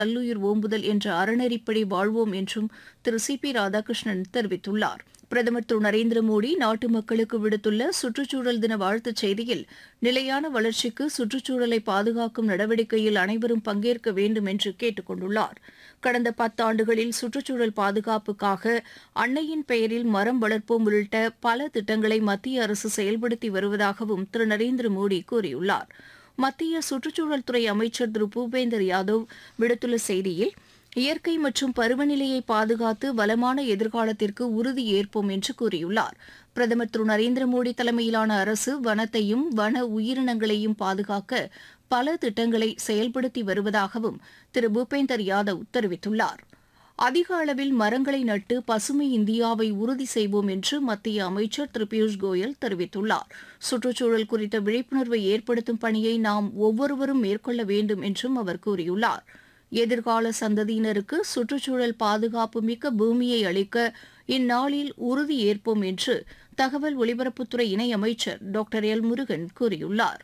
நல்லுயிர் ஓம்புதல் என்ற அறநெறிப்படி வாழ்வோம் என்றும் திரு சி பி ராதாகிருஷ்ணன் தெரிவித்துள்ளார் பிரதமர் திரு நரேந்திர மோடி நாட்டு மக்களுக்கு விடுத்துள்ள சுற்றுச்சூழல் தின வாழ்த்துச் செய்தியில் நிலையான வளர்ச்சிக்கு சுற்றுச்சூழலை பாதுகாக்கும் நடவடிக்கையில் அனைவரும் பங்கேற்க வேண்டும் என்று கேட்டுக் கொண்டுள்ளார் கடந்த பத்தாண்டுகளில் சுற்றுச்சூழல் பாதுகாப்புக்காக அன்னையின் பெயரில் மரம் வளர்ப்போம் உள்ளிட்ட பல திட்டங்களை மத்திய அரசு செயல்படுத்தி வருவதாகவும் திரு நரேந்திர மோடி கூறியுள்ளார் மத்திய சுற்றுச்சூழல் துறை அமைச்சர் திரு பூபேந்தர் யாதவ் விடுத்துள்ள செய்தியில் இயற்கை மற்றும் பருவநிலையை பாதுகாத்து வளமான எதிர்காலத்திற்கு உறுதி ஏற்போம் என்று கூறியுள்ளார் பிரதமர் திரு நரேந்திர மோடி தலைமையிலான அரசு வனத்தையும் வன உயிரினங்களையும் பாதுகாக்க பல திட்டங்களை செயல்படுத்தி வருவதாகவும் திரு பூபேந்தர் யாதவ் தெரிவித்துள்ளார் அதிக அளவில் மரங்களை நட்டு பசுமை இந்தியாவை உறுதி செய்வோம் என்று மத்திய அமைச்சர் திரு பியூஷ் கோயல் தெரிவித்துள்ளார் சுற்றுச்சூழல் குறித்த விழிப்புணர்வை ஏற்படுத்தும் பணியை நாம் ஒவ்வொருவரும் மேற்கொள்ள வேண்டும் என்றும் அவர் கூறியுள்ளார் எதிர்கால சந்ததியினருக்கு சுற்றுச்சூழல் பாதுகாப்பு மிக்க பூமியை அளிக்க இந்நாளில் உறுதி ஏற்போம் என்று தகவல் ஒலிபரப்புத்துறை இணையமைச்சர் டாக்டர் எல் முருகன் கூறியுள்ளார்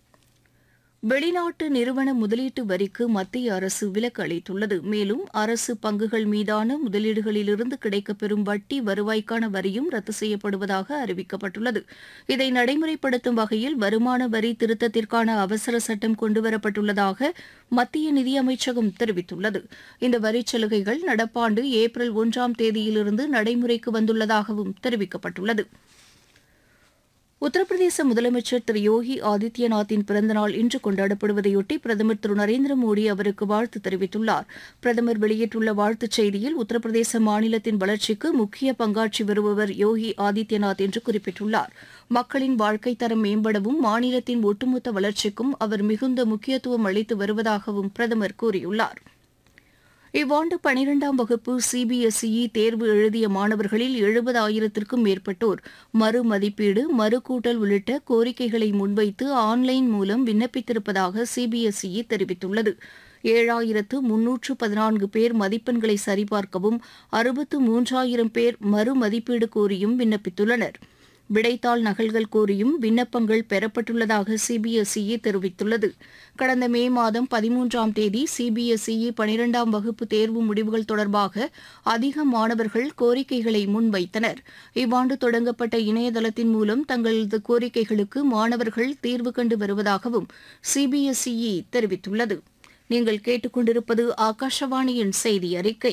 வெளிநாட்டு நிறுவன முதலீட்டு வரிக்கு மத்திய அரசு விலக்கு அளித்துள்ளது மேலும் அரசு பங்குகள் மீதான முதலீடுகளிலிருந்து கிடைக்கப்பெறும் வட்டி வருவாய்க்கான வரியும் ரத்து செய்யப்படுவதாக அறிவிக்கப்பட்டுள்ளது இதை நடைமுறைப்படுத்தும் வகையில் வருமான வரி திருத்தத்திற்கான அவசர சட்டம் கொண்டுவரப்பட்டுள்ளதாக மத்திய நிதியமைச்சகம் தெரிவித்துள்ளது இந்த வரிச் சலுகைகள் நடப்பாண்டு ஏப்ரல் ஒன்றாம் தேதியிலிருந்து நடைமுறைக்கு வந்துள்ளதாகவும் தெரிவிக்கப்பட்டுள்ளது உத்தரப்பிரதேச முதலமைச்சர் திரு யோகி ஆதித்யநாத்தின் பிறந்தநாள் இன்று கொண்டாடப்படுவதையொட்டி பிரதமர் திரு நரேந்திர மோடி அவருக்கு வாழ்த்து தெரிவித்துள்ளார் பிரதமர் வெளியிட்டுள்ள வாழ்த்துச் செய்தியில் உத்தரப்பிரதேச மாநிலத்தின் வளர்ச்சிக்கு முக்கிய பங்காற்றி வருபவர் யோகி ஆதித்யநாத் என்று குறிப்பிட்டுள்ளார் மக்களின் வாழ்க்கை தரம் மேம்படவும் மாநிலத்தின் ஒட்டுமொத்த வளர்ச்சிக்கும் அவர் மிகுந்த முக்கியத்துவம் அளித்து வருவதாகவும் பிரதமர் கூறியுள்ளார் இவ்வாண்டு பனிரெண்டாம் வகுப்பு சிபிஎஸ்இ தேர்வு எழுதிய மாணவர்களில் எழுபதாயிரத்திற்கும் மேற்பட்டோர் மறு மதிப்பீடு மறுகூட்டல் உள்ளிட்ட கோரிக்கைகளை முன்வைத்து ஆன்லைன் மூலம் விண்ணப்பித்திருப்பதாக சிபிஎஸ்இ தெரிவித்துள்ளது ஏழாயிரத்து முன்னூற்று பதினான்கு பேர் மதிப்பெண்களை சரிபார்க்கவும் அறுபத்து மூன்றாயிரம் பேர் மறு மதிப்பீடு கோரியும் விண்ணப்பித்துள்ளனர் விடைத்தாள் நகல்கள் கோரியும் விண்ணப்பங்கள் பெறப்பட்டுள்ளதாக சிபிஎஸ்இ தெரிவித்துள்ளது கடந்த மே மாதம் பதிமூன்றாம் தேதி சிபிஎஸ்இ பனிரெண்டாம் வகுப்பு தேர்வு முடிவுகள் தொடர்பாக அதிக மாணவர்கள் கோரிக்கைகளை முன்வைத்தனர் இவ்வாண்டு தொடங்கப்பட்ட இணையதளத்தின் மூலம் தங்களது கோரிக்கைகளுக்கு மாணவர்கள் தீர்வு கண்டு வருவதாகவும் சிபிஎஸ்இ தெரிவித்துள்ளது நீங்கள் கேட்டுக்கொண்டிருப்பது ஆகாஷவாணியின் செய்தி அறிக்கை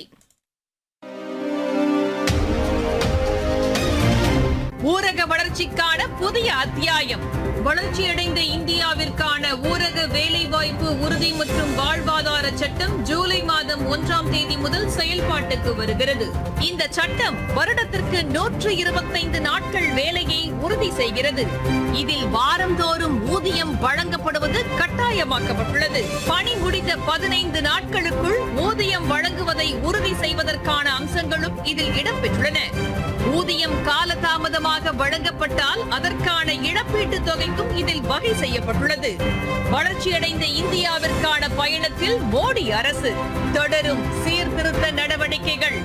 ஊரக வளர்ச்சிக்கான புதிய அத்தியாயம் வளர்ச்சியடைந்த இந்தியாவிற்கான ஊரக வேலைவாய்ப்பு உறுதி மற்றும் வாழ்வாதார சட்டம் ஜூலை மாதம் ஒன்றாம் தேதி முதல் செயல்பாட்டுக்கு வருகிறது இந்த சட்டம் வருடத்திற்கு நூற்று இருபத்தைந்து நாட்கள் வேலையை உறுதி செய்கிறது இதில் வாரந்தோறும் ஊதியம் வழங்கப்படுவது கட்டாயமாக்கப்பட்டுள்ளது பணி முடிந்த பதினைந்து நாட்களுக்குள் ஊதியம் வழங்குவதை உறுதி செய்வதற்கான அம்சங்களும் இதில் இடம்பெற்றுள்ளன ஊதியம் காலதாமதமாக வழங்கப்பட்டால் அதற்கான இழப்பீட்டுத் தொகைக்கும் இதில் வகை செய்யப்பட்டுள்ளது வளர்ச்சியடைந்த இந்தியாவிற்கான பயணத்தில் மோடி அரசு தொடரும் சீர்திருத்த நடவடிக்கைகள்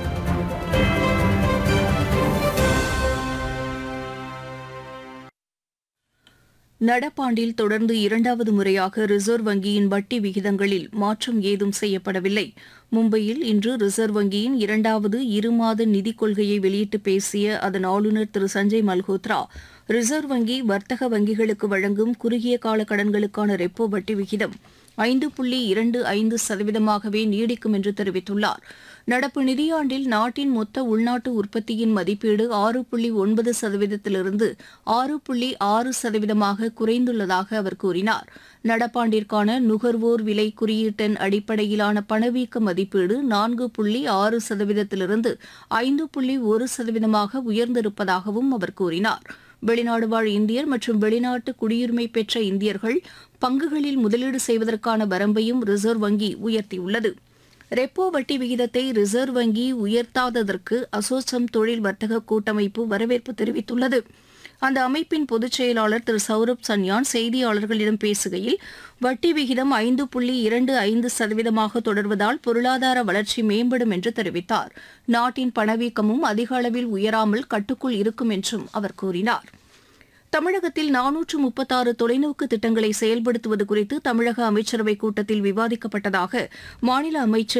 நடப்பாண்டில் தொடர்ந்து இரண்டாவது முறையாக ரிசர்வ் வங்கியின் வட்டி விகிதங்களில் மாற்றம் ஏதும் செய்யப்படவில்லை மும்பையில் இன்று ரிசர்வ் வங்கியின் இரண்டாவது இருமாத நிதிக் கொள்கையை வெளியிட்டு பேசிய அதன் ஆளுநர் திரு சஞ்சய் மல்ஹோத்ரா ரிசர்வ் வங்கி வர்த்தக வங்கிகளுக்கு வழங்கும் குறுகிய கால கடன்களுக்கான ரெப்போ வட்டி விகிதம் ஐந்து புள்ளி இரண்டு ஐந்து சதவீதமாகவே நீடிக்கும் என்று தெரிவித்துள்ளார் நடப்பு நிதியாண்டில் நாட்டின் மொத்த உள்நாட்டு உற்பத்தியின் மதிப்பீடு ஆறு புள்ளி ஒன்பது சதவீதத்திலிருந்து ஆறு புள்ளி ஆறு சதவீதமாக குறைந்துள்ளதாக அவர் கூறினார் நடப்பாண்டிற்கான நுகர்வோர் விலை குறியீட்டின் அடிப்படையிலான பணவீக்க மதிப்பீடு நான்கு புள்ளி ஆறு சதவீதத்திலிருந்து ஐந்து புள்ளி ஒரு சதவீதமாக உயர்ந்திருப்பதாகவும் அவர் கூறினார் வெளிநாடு வாழ் இந்தியர் மற்றும் வெளிநாட்டு குடியுரிமை பெற்ற இந்தியர்கள் பங்குகளில் முதலீடு செய்வதற்கான வரம்பையும் ரிசர்வ் வங்கி உயர்த்தியுள்ளது ரெப்போ வட்டி விகிதத்தை ரிசர்வ் வங்கி உயர்த்தாததற்கு அசோசம் தொழில் வர்த்தக கூட்டமைப்பு வரவேற்பு தெரிவித்துள்ளது அந்த அமைப்பின் பொதுச் செயலாளர் திரு சௌரப் சன்யான் செய்தியாளர்களிடம் பேசுகையில் வட்டி விகிதம் ஐந்து புள்ளி இரண்டு ஐந்து சதவீதமாக தொடர்வதால் பொருளாதார வளர்ச்சி மேம்படும் என்று தெரிவித்தார் நாட்டின் பணவீக்கமும் அதிக அளவில் உயராமல் கட்டுக்குள் இருக்கும் என்றும் அவர் கூறினார் தமிழகத்தில் நானூற்று முப்பத்தாறு தொலைநோக்கு திட்டங்களை செயல்படுத்துவது குறித்து தமிழக அமைச்சரவைக் கூட்டத்தில் விவாதிக்கப்பட்டதாக மாநில அமைச்சர்